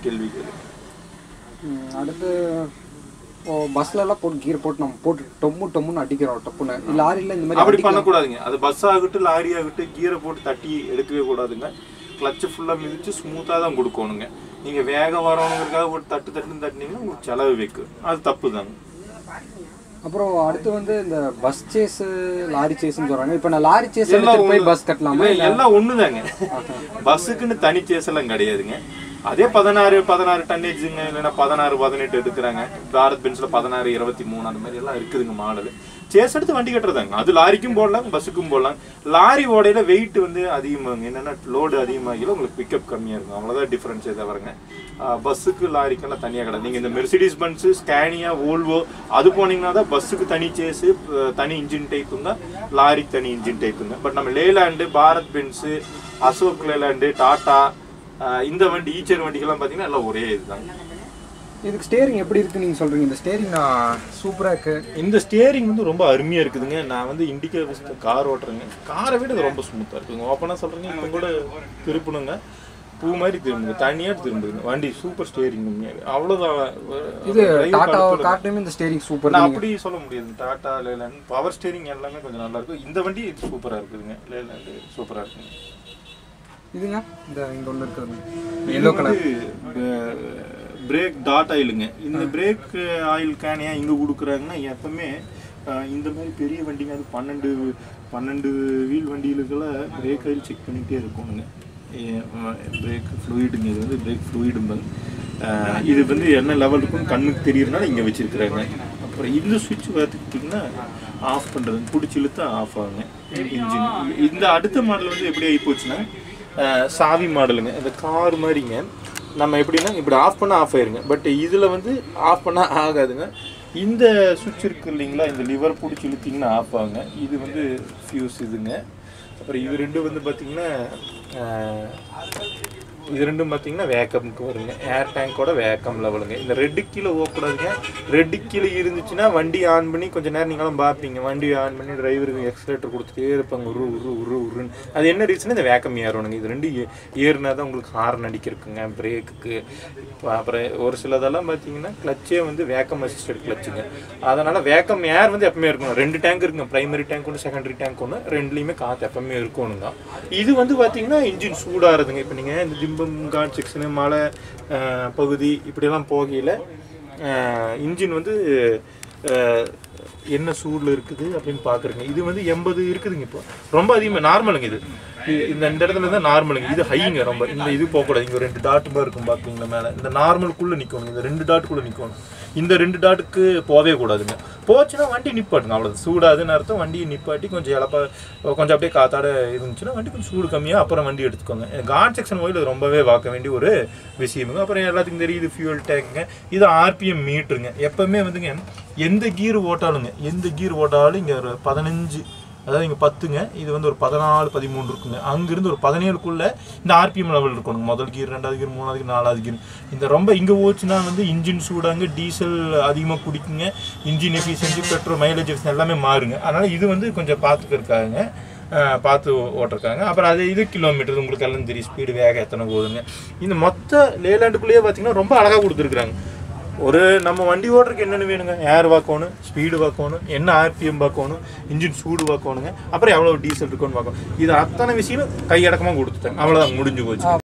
கேள்வி கேளு ம், அடுத்து ஓ பஸ்ல எல்லாம் போட்டு கீர் போட்டு நம்ம போட்டு டொம்மு டொம்முன்னு அடிக்கிறோம் டப்புன்னு லாரியில இந்த மாதிரி அப்படி அடிக்கலாம். பண்ணக்கூடாதுங்க அது பஸ் ஆகட்டும் லாரி ஆகட்டும் கீரை போட்டு தட்டி எடுக்கவே கூடாதுங்க கிளச்சு ஃபுல்லாக மிதிச்சு ஸ்மூத்தாக தான் கொடுக்கணுங்க நீங்கள் வேகம் வரணுங்கிறதுக்காக ஒரு தட்டு தட்டுன்னு தட்டினீங்கன்னா உங்களுக்கு செலவு வைக்கும் அது தப்பு தாங்க அப்புறம் அடுத்து வந்து இந்த பஸ் சேஸ் லாரி சேஸ்னு சொல்றாங்க இப்போ நான் லாரி சேஸ் எல்லாம் எடுத்துட்டு போய் ஒண்ணு- பஸ் கட்டலாமா இல்ல, எல்லாம் ஒண்ணுதாங்க பஸ்ஸுக்குன்னு தனி சேஸ் எல்லாம் கிடையாதுங்க அதே பதினாறு பதினாறு டன்னேஜுங்க இல்லைன்னா பதினாறு பதினெட்டு எடுக்கிறாங்க பாரத் பென்ஸ்ல பதினாறு இருபத்தி மூணு அந்த மாதிரி எல்லாம் இருக்குதுங்க மாடல் சேஸ் எடுத்து வண்டி கட்டுறதாங்க அது லாரிக்கும் போடலாம் பஸ்ஸுக்கும் போடலாம் லாரி ஓடையில வெயிட் வந்து அதிகமாகுங்க என்னன்னா லோடு அதிகமாகல உங்களுக்கு பிக்கப் கம்மியா இருக்கும் அவ்வளவுதான் டிஃபரன்ஸே தவிரங்க பஸ்ஸுக்கு லாரிக்கெல்லாம் தனியா கிடையாது நீங்க இந்த மெர்சிடிஸ் பன்ஸ் ஸ்கேனியா ஓல்வோ அது போனீங்கன்னா தான் பஸ்ஸுக்கு தனி சேஸு தனி இன்ஜின் டைப்புங்க லாரிக்கு தனி இன்ஜின் டைப்புங்க பட் நம்ம லேலாண்டு பாரத் பென்ஸு அசோக் லேலாண்டு டாடா ஆஹ் இந்த வண்டி ஈச்சர் வண்டிக்கெல்லாம் பார்த்தீங்கன்னா எல்லாம் ஒரே இதுதாங்க இதுக்கு ஸ்டேரிங் எப்படி இருக்கு நீங்க சொல்றீங்க இந்த ஸ்டேரிங் நான் சூப்பரா இருக்கு இந்த ஸ்டியரிங் வந்து ரொம்ப அருமையா இருக்குதுங்க நான் வந்து இண்டிகா கார் ஓட்டுறேங்க காரை விட இது ரொம்ப ஸ்மூத்தா இருக்குங்க ஓப்பனா சொல்றேங்க இப்போ கூட திருப்பணுங்க பூ மாதிரி திரும்புங்க தனியா திரும்புதுங்க வண்டி சூப்பர் ஸ்டியரிங் அவ்வளவுதான் இது drive டாடா கடுப்புல- காட்டிலுமே இந்த ஸ்டேரிங் சூப்பர் நான் அப்படி சொல்ல முடியாது டாடா லேலாண்ட் பவர் ஸ்டேரிங் எல்லாமே கொஞ்சம் நல்லா இருக்கும் இந்த வண்டி சூப்பரா இருக்குதுங்க லேலாண்டு சூப்பரா இருக்குங்க இதுங்க இந்த இங்க ஒன்று இருக்குது எல்லோ கலர் பிரேக் டாட் ஆயிலுங்க இந்த பிரேக் ஆயில் கேனையா இங்க கொடுக்குறாங்கன்னா எப்பவுமே அஹ், இந்த மாதிரி பெரிய வண்டிங்க அது பன்னெண்டு பன்னெண்டு வீல் வண்டிகளுக்கெல்லாம் பிரேக் ஆயில் செக் பண்ணிகிட்டே இருக்கணுங்க பிரேக் ஃப்ளூயிடுங்க இது வந்து பிரேக் ஃப்ளூயிடும்பாங்க அஹ், இது வந்து என்ன லெவல் இருக்குன்னு கண்ணுக்கு தெரியறதுனால இங்கே வச்சிருக்கிறாங்க அப்புறம் இந்த சுவிட்ச் பார்த்துக்கிட்டிங்கன்னா ஆஃப் பண்ணுறது பிடிச்சி இழுத்தா ஆஃப் ஆகுங்க இன்ஜின் இந்த அடுத்த மாடல் வந்து எப்படி ஆகி போச்சுன்னா அஹ், சாவி மாடலுங்க இந்த கார் மாதிரிங்க நம்ம எப்படின்னா இப்படி ஆஃப் பண்ணால் ஆஃப் ஆயிருங்க பட் இதில் வந்து ஆஃப் பண்ணால் ஆகாதுங்க இந்த சுவிட்ச் இருக்கு இல்லைங்களா இந்த லிவர் பிடிச்சி இழுத்தீங்கன்னா ஆஃப் ஆகுங்க இது வந்து ஃபியூஸ் இதுங்க அப்புறம் இது ரெண்டும் வந்து பார்த்தீங்கன்னா அஹ், இது ரெண்டும் பார்த்தீங்கன்னா வேக்கம்க்கு வருங்க ஏர் டேங்கோட வேக்கம் லெவலுங்க இந்த ரெட்டு கீழே போகக்கூடாதுங்க ரெட்டு கீழே இருந்துச்சுன்னா வண்டி ஆன் பண்ணி கொஞ்ச நேரம் நீங்களும் பார்ப்பீங்க வண்டி ஆன் பண்ணி டிரைவருக்கு எக்ஸலேட்டர் கொடுத்துட்டே இருப்பாங்க உரு உரு உரு உருன்னு அது என்ன ரீசன் இந்த வேக்கம் ஏறணுங்க இது ரெண்டு ஏ- ஏறுனா தான் உங்களுக்கு ஹார்ன் அடிக்கிறதுக்குங்க பிரேக்குக்கு அப்புறம் ஒரு சிலதெல்லாம் பார்த்தீங்கன்னா கிளச்சே வந்து வேக்கம் அசிஸ்டட் கிளச்சுங்க அதனால வேக்கம் ஏர் வந்து எப்பவுமே இருக்கணும் ரெண்டு டேங்க் இருக்குங்க பிரைமரி டேங்க் ஒன்று செகண்டரி டேங்க் ஒன்று ரெண்டுலேயுமே காற்று எப்பவுமே இருக்கணுங்க இது வந்து பார்த்தீங்கன்னா இன்ஜின் சூடாகிறதுங்க இப்போ நீங்கள் இந்த ஜிம்பம் காட் செக்ஷனு மலை அஹ், பகுதி இப்படியெல்லாம் போகையில் இன்ஜின் வந்து அஹ், என்ன சூடில் இருக்குது அப்படின்னு பார்க்குறீங்க இது வந்து எண்பது இருக்குதுங்க இப்போ ரொம்ப அதிகமாக நார்மலுங்க இது இது- இந்த இந்த இடத்துல தான் நார்மலுங்க இது ஹைங்க ரொம்ப இந்த இது போகக்கூடாது இங்கே ரெண்டு டாட் மாதிரி இருக்கும் பார்க்குறீங்களா மேலே இந்த நார்மலுக்குள்ளே நிற்கணும் இந்த ரெண்டு டாட்டுக்குள்ளே நிற்கணும் இந்த ரெண்டு டாட்டுக்கு போகவே கூடாதுங்க போச்சுன்னா வண்டி நிப்பாட்டுங்க அவ்வளோ சூடாதுன்னு அர்த்தம் வண்டியை நிப்பாட்டி கொஞ்சம் இழப்பா கொஞ்சம் அப்படியே காத்தாட இருந்துச்சுன்னா வண்டி கொஞ்சம் சூடு கம்மியாக அப்புறம் வண்டி எடுத்துக்கோங்க காட் செக்ஷன் ஓயில் ரொம்பவே பார்க்க வேண்டிய ஒரு விஷயமுங்க அப்புறம் எல்லாத்துக்கும் தெரியுது ஃபியூல் டேங்குங்க இது ஆர்பிஎம் மீட்டருங்க எப்பவுமே வந்துங்க எந்த கீர் ஓட்டாலுங்க எந்த கீர் ஓட்டாலும் இங்கே ஒரு பதினஞ்சு அதாவது இங்கே பத்துங்க இது வந்து ஒரு பதினாலு பதிமூணு இருக்குங்க அங்கிருந்து ஒரு பதினேழுக்குள்ள இந்த ஆர்பிஎம் லெவல் இருக்கணும் முதல் கீர் ரெண்டாவது கீர் மூணாவது கீர் நாலாவது கீர் இந்த ரொம்ப இங்கே ஓச்சுன்னா வந்து இன்ஜின் சூடாங்க டீசல் அதிகமாக குடிக்குங்க இன்ஜின் எஃபிஷியன்சி பெட்ரோல் மைலேஜ் எல்லாமே மாறுங்க அதனால் இது வந்து கொஞ்சம் பார்த்துக்கிறதுக்காகங்க அஹ், பார்த்து ஓட்டிருக்காங்க அப்புறம் அது இது கிலோமீட்டர் உங்களுக்கு எல்லாம் தெரியும் ஸ்பீடு வேகம் எத்தனை போகுதுங்க இந்த மொத்த லேலாண்டுக்குள்ளேயே பார்த்தீங்கன்னா ரொம்ப அழகாக கொடுத்துருக்குறாங்க ஒரு நம்ம வண்டி ஓட்டுறதுக்கு என்னென்ன வேணுங்க ஏர் பார்க்கணும் ஸ்பீடு பார்க்கணும் என்ன ஆர்பிஎம் பார்க்கணும் இன்ஜின் சூடு பார்க்கணுங்க அப்புறம் எவ்வளோ டீசல் இருக்குன்னு பார்க்கணும் இது அத்தனை விஷயம் கையடக்கமாக கொடுத்துட்டாங்க அவ்வளோதான் முடிஞ்சு போச்சு